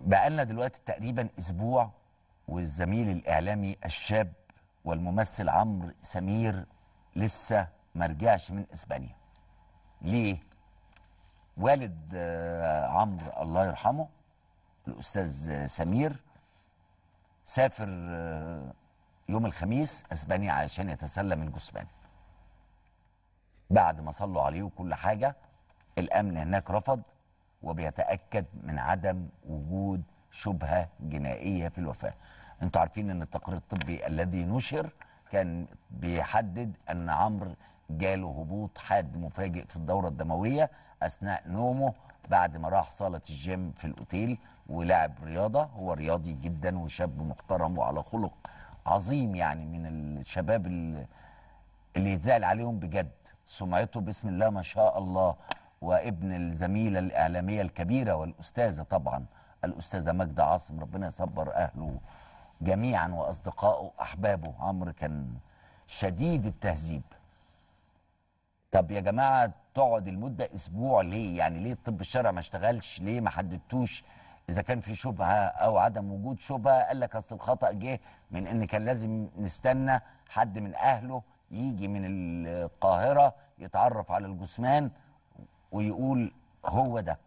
بقالنا دلوقتي تقريبا اسبوع والزميل الاعلامي الشاب والممثل عمرو سمير لسه ما رجعش من اسبانيا ليه والد آه، عمرو الله يرحمه الاستاذ آه، سمير سافر آه، يوم الخميس اسبانيا عشان يتسلم الجثمان بعد ما صلوا عليه وكل حاجه الامن هناك رفض وبيتاكد من عدم وجود شبهه جنائيه في الوفاه انتوا عارفين ان التقرير الطبي الذي نشر كان بيحدد ان عمرو جاله هبوط حاد مفاجئ في الدوره الدمويه اثناء نومه بعد ما راح صاله الجيم في الاوتيل ولعب رياضه هو رياضي جدا وشاب محترم وعلى خلق عظيم يعني من الشباب اللي اللي يتزعل عليهم بجد سمعته بسم الله ما شاء الله وابن الزميله الاعلاميه الكبيره والاستاذه طبعا الاستاذه ماجده عاصم ربنا يصبر اهله جميعا واصدقائه واحبابه عمرو كان شديد التهذيب طب يا جماعه تقعد المده اسبوع ليه يعني ليه الطب الشرعي ما اشتغلش ليه ما حددتوش اذا كان في شبهه او عدم وجود شبهه قال لك اصل الخطا جه من ان كان لازم نستنى حد من اهله يجي من القاهره يتعرف على الجثمان ويقول هو ده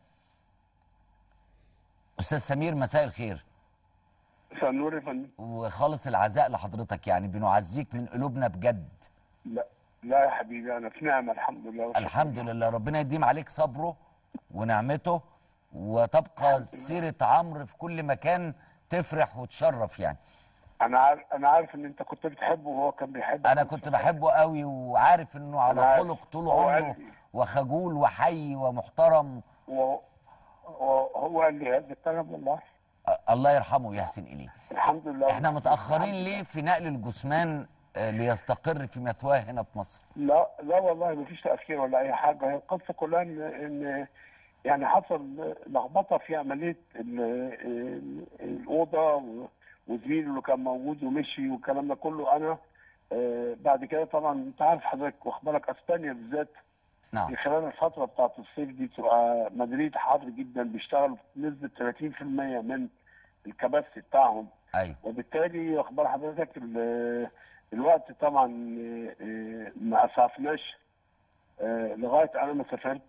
استاذ سمير مساء الخير مساء النور يا فندم وخالص العزاء لحضرتك يعني بنعزيك من قلوبنا بجد لا لا يا حبيبي انا في نعمه الحمد لله والشكر الحمد لله ربنا يديم عليك صبره ونعمته وتبقى سيرة عمرو في كل مكان تفرح وتشرف يعني انا عارف انا عارف ان انت كنت بتحبه وهو كان بيحبك انا كنت بحبه قوي وعارف انه على أنا عارف. خلق طول هو عمره قلبي. وخجول وحي ومحترم وهو وهو قال لي هذا الكلام والله أ- الله يرحمه ويحسن اليه الحمد لله احنا متاخرين ليه في نقل الجثمان آه، ليستقر في مثواه هنا في مصر لا لا والله ما فيش تاخير ولا اي حاجه هي القصه كلها ان ان يعني حصل لخبطه في عمليه ال- ال- الاوضه و- وزميله اللي كان موجود ومشي والكلام ده كله انا آه، بعد كده طبعا انت عارف حضرتك واخبارك اسبانيا بالذات نعم في خلال الفترة بتاعت الصيف دي بتبقى مدريد حر جدا بيشتغلوا بنسبة 30% من الكباسي بتاعهم ايوه وبالتالي اخبار حضرتك ال- الوقت طبعا آه، ما اسعفناش آه، لغايه انا ما سافرت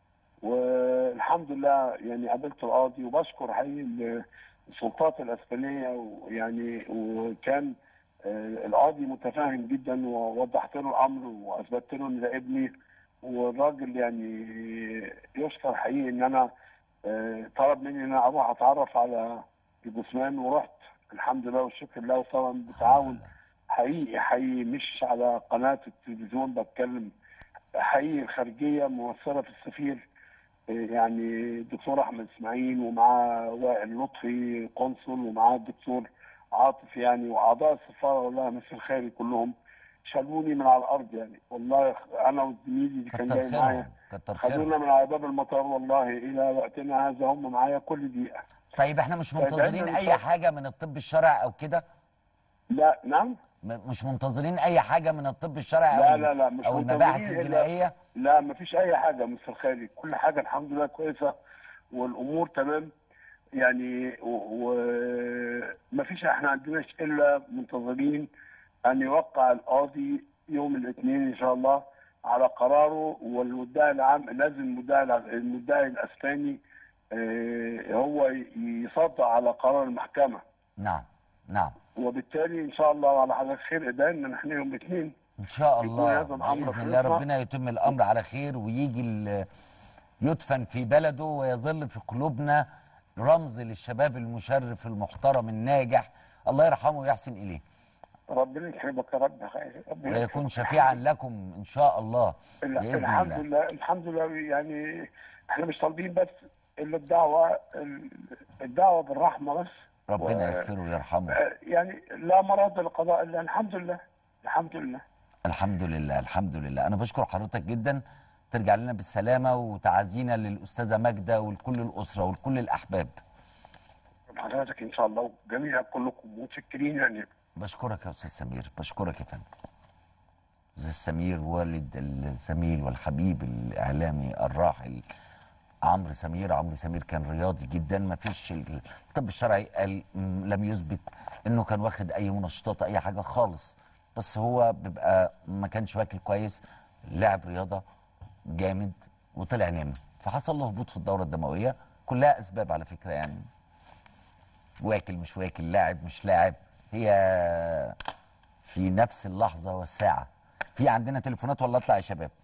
والحمد لله يعني قابلت القاضي وبشكر حقيقي ال- السلطات الاسبانيه ويعني وكان آه، القاضي متفاهم جدا ووضحت له الامر واثبتت له ان ده ابني والراجل يعني يشكر حقيقي ان انا آه، طلب مني ان انا اروح اتعرف على الجثمان ورحت الحمد لله والشكر لله وطبعا بتعاون حقيقي حقيقي مش على قناه التلفزيون بتكلم حقيقي الخارجيه ممثله في السفير آه، يعني الدكتور احمد اسماعيل ومعاه وائل لطفي قنصل ومعاه الدكتور عاطف يعني واعضاء السفاره والله مثل الخيري كلهم شالوني من على الارض يعني والله انا وزميلي اللي كان كتر جاي معايا خيرهم كتر خيرهم خدونا من على باب المطار والله الى وقتنا هذا هم معايا كل دقيقه طيب احنا مش طيب، منتظرين عندنا اي نقاش. حاجه من الطب الشرعي او كده لا نعم م- مش منتظرين اي حاجه من الطب الشرعي لا او لا لا مش او المباحث منتظرين إلا- الجنائيه لا ما فيش اي حاجه مستر الخالي كل حاجه الحمد لله كويسه والامور تمام يعني وما فيش احنا عندناش الا منتظرين ان يوقع القاضي يوم الاثنين ان شاء الله على قراره والمدعي العام لازم المدعي الع- المدعي الاسباني آه، هو يصدق على قرار المحكمه نعم نعم وبالتالي ان شاء الله على حضرتك خير ايدينا نحن يوم الاثنين ان شاء يكون الله هذا الأمر باذن الله خلصنا. ربنا يتم الامر على خير ويجي ال- يدفن في بلده ويظل في قلوبنا رمز للشباب المشرف المحترم الناجح الله يرحمه ويحسن اليه ربنا يكرمك يا رب خير ربنا ويكون يكرمك. شفيعا لكم ان شاء الله ال- باذن الحمد الله لله الحمد لله يعني احنا مش طالبين بس الا الدعوه ال- الدعوه بالرحمه بس ربنا و- يغفره ويرحمه آه، يعني لا مراد للقضاء الا الحمد لله الحمد لله الحمد لله الحمد لله انا بشكر حضرتك جدا ترجع لنا بالسلامه وتعازينا للاستاذه ماجده ولكل الاسره ولكل الاحباب حضرتك ان شاء الله وجميع كلكم متشكرين يعني بشكرك يا استاذ سمير بشكرك يا فندم استاذ سمير والد الزميل والحبيب الاعلامي الراحل عمرو سمير عمرو سمير كان رياضي جدا ما فيش ال- الطب الشرعي قال م- لم يثبت انه كان واخد اي منشطات اي حاجه خالص بس هو بيبقى ما كانش واكل كويس لعب رياضه جامد وطلع نام فحصل له هبوط في الدوره الدمويه كلها اسباب على فكره يعني واكل مش واكل لاعب مش لاعب هي في نفس اللحظه والساعه في عندنا تليفونات ولا اطلع يا شباب